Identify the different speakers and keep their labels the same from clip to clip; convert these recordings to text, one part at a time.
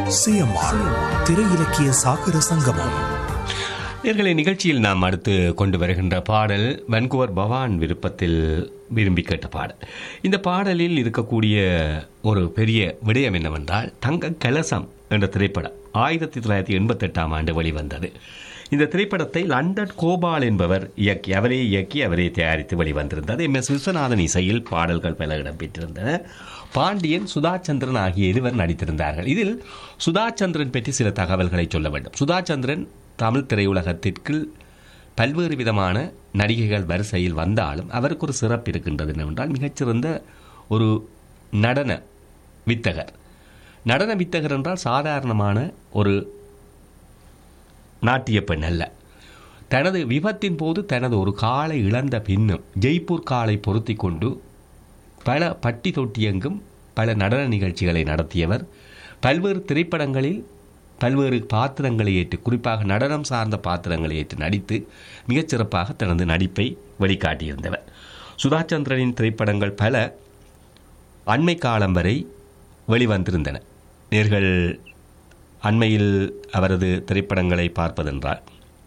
Speaker 1: CMR திரை இலக்கிய சாகர சங்கமம்
Speaker 2: நேர்களை நிகழ்ச்சியில் நாம் அடுத்து கொண்டு வருகின்ற பாடல் வன்குவர் பவான் விருப்பத்தில் விரும்பி கேட்ட பாடல் இந்த பாடலில் இருக்கக்கூடிய ஒரு பெரிய விடயம் என்னவென்றால் தங்க கலசம் என்ற திரைப்படம் ஆயிரத்தி தொள்ளாயிரத்தி எண்பத்தெட்டாம் ஆண்டு வெளிவந்தது இந்த திரைப்படத்தை லண்டன் கோபால் என்பவர் இயக்கி அவரே இயக்கி அவரே தயாரித்து வெளிவந்திருந்தது எம் எஸ் விஸ்வநாதன் இசையில் பாடல்கள் பல இடம்பெற்றிருந்தன பாண்டியன் சுதாச்சந்திரன் ஆகிய இருவர் நடித்திருந்தார்கள் இதில் சுதாச்சந்திரன் பற்றி சில தகவல்களை சொல்ல வேண்டும் சுதாச்சந்திரன் தமிழ் திரையுலகத்திற்கு பல்வேறு விதமான நடிகைகள் வரிசையில் வந்தாலும் அவருக்கு ஒரு சிறப்பு இருக்கின்றது என்னவென்றால் மிகச்சிறந்த ஒரு நடன வித்தகர் நடன வித்தகர் என்றால் சாதாரணமான ஒரு நாட்டிய பெண் அல்ல தனது விபத்தின் போது தனது ஒரு காலை இழந்த பின்னும் ஜெய்ப்பூர் காலை பொருத்தி கொண்டு பல பட்டி தொட்டியெங்கும் பல நடன நிகழ்ச்சிகளை நடத்தியவர் பல்வேறு திரைப்படங்களில் பல்வேறு பாத்திரங்களை ஏற்று குறிப்பாக நடனம் சார்ந்த பாத்திரங்களை ஏற்று நடித்து மிகச்சிறப்பாக தனது நடிப்பை வெளிக்காட்டியிருந்தவர் சுதாச்சந்திரனின் திரைப்படங்கள் பல அண்மை காலம் வரை வெளிவந்திருந்தன நேர்கள் அண்மையில் அவரது திரைப்படங்களை பார்ப்பதென்றால்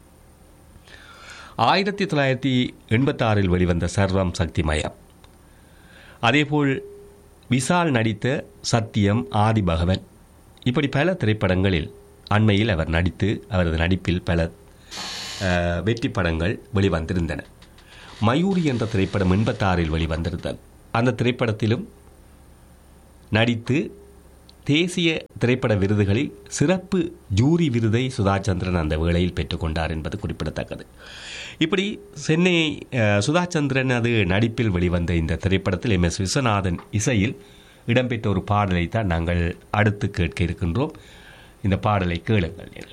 Speaker 2: ஆயிரத்தி தொள்ளாயிரத்தி எண்பத்தாறில் வெளிவந்த சர்வம் சக்திமயம் அதேபோல் விசால் நடித்த சத்தியம் ஆதி பகவன் இப்படி பல திரைப்படங்களில் அண்மையில் அவர் நடித்து அவரது நடிப்பில் பல அஹ், வெற்றி படங்கள் வெளிவந்திருந்தன மயூரி என்ற திரைப்படம் எண்பத்தாறில் வெளிவந்திருந்தது அந்த திரைப்படத்திலும் நடித்து தேசிய திரைப்பட விருதுகளில் சிறப்பு ஜூரி விருதை சுதாச்சந்திரன் அந்த வேளையில் பெற்றுக்கொண்டார் என்பது குறிப்பிடத்தக்கது இப்படி சென்னை அஹ், சுதாச்சந்திரன் அது நடிப்பில் வெளிவந்த இந்த திரைப்படத்தில் எம் எஸ் விஸ்வநாதன் இசையில் இடம்பெற்ற ஒரு பாடலை தான் நாங்கள் அடுத்து கேட்க இருக்கின்றோம் இந்த பாடலை கேளுங்கள் நேயர்களே.